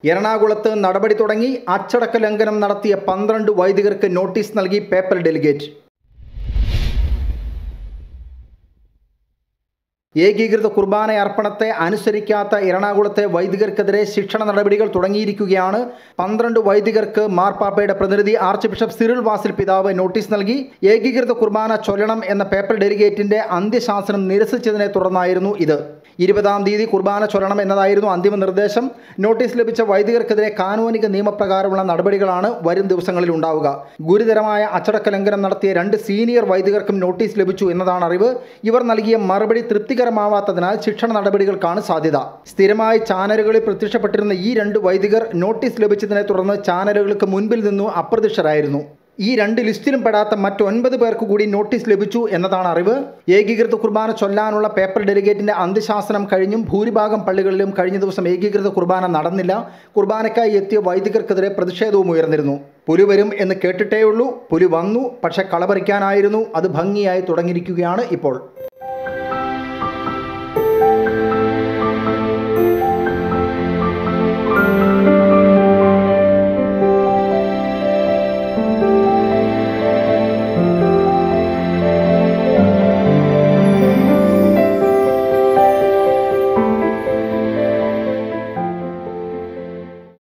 എറണാകുളത്ത് നടപടി തുടങ്ങി അച്ചടക്ക ലംഘനം നടത്തിയ പന്ത്രണ്ട് വൈദികർക്ക് നോട്ടീസ് നൽകി പേപ്പർ ഡെലിഗേറ്റ് ഏകീകൃത കുർബാന അർപ്പണത്തെ അനുസരിക്കാത്ത എറണാകുളത്തെ വൈദികർക്കെതിരെ ശിക്ഷണ നടപടികൾ തുടങ്ങിയിരിക്കുകയാണ് പന്ത്രണ്ട് വൈദികർക്ക് മാർപ്പാപ്പയുടെ പ്രതിനിധി ആർച്ച് ബിഷപ്പ് സിറിൽ വാസിൽ പിതാവ് നോട്ടീസ് നൽകി ഏകീകൃത കുർബാന ചൊല്ലണം എന്ന പേപ്പർ ഡെലിഗേറ്റിന്റെ അന്ത്യശാസനം നിരസിച്ചതിനെ തുടർന്നായിരുന്നു ഇത് ഇരുപതാം തീയതി കുർബാന ചൊല്ലണം എന്നതായിരുന്നു അന്തിമ നിർദ്ദേശം നോട്ടീസ് ലഭിച്ച വൈദികർക്കെതിരെ കാനൂനിക നിയമപ്രകാരമുള്ള നടപടികളാണ് വരും ദിവസങ്ങളിൽ ഉണ്ടാവുക ഗുരുതരമായ അച്ചടക്ക ലംഘനം നടത്തിയ രണ്ട് സീനിയർ വൈദികർക്കും നോട്ടീസ് ലഭിച്ചു എന്നതാണ് അറിവ് ഇവർ നൽകിയ മറുപടി തൃപ്തികരമാവാത്തതിനാൽ ശിക്ഷണ നടപടികൾക്കാണ് സാധ്യത സ്ഥിരമായി ചാനലുകളിൽ പ്രത്യക്ഷപ്പെട്ടിരുന്ന ഈ രണ്ട് വൈദികർ നോട്ടീസ് ലഭിച്ചതിനെ തുടർന്ന് ചാനലുകൾക്ക് മുൻപിൽ നിന്നു അപ്രത്യക്ഷരായിരുന്നു ഈ രണ്ട് ലിസ്റ്റിലും പെടാത്ത മറ്റൊൻപത് പേർക്ക് കൂടി നോട്ടീസ് ലഭിച്ചു എന്നതാണ് അറിവ് ഏകീകൃത കുർബാന ചൊല്ലാനുള്ള പേപ്പർ ഡെലിഗേറ്റിന്റെ അന്ത്യശാസനം കഴിഞ്ഞും ഭൂരിഭാഗം പള്ളികളിലും കഴിഞ്ഞ ദിവസം ഏകീകൃത കുർബാന നടന്നില്ല കുർബാനയ്ക്കായി എത്തിയ വൈദികർക്കെതിരെ പ്രതിഷേധവും ഉയർന്നിരുന്നു പുലി വരും എന്ന് കേട്ടിട്ടേയുള്ളൂ പുലി വന്നു പക്ഷെ കളപറിക്കാനായിരുന്നു അത് ഭംഗിയായി തുടങ്ങിയിരിക്കുകയാണ് ഇപ്പോൾ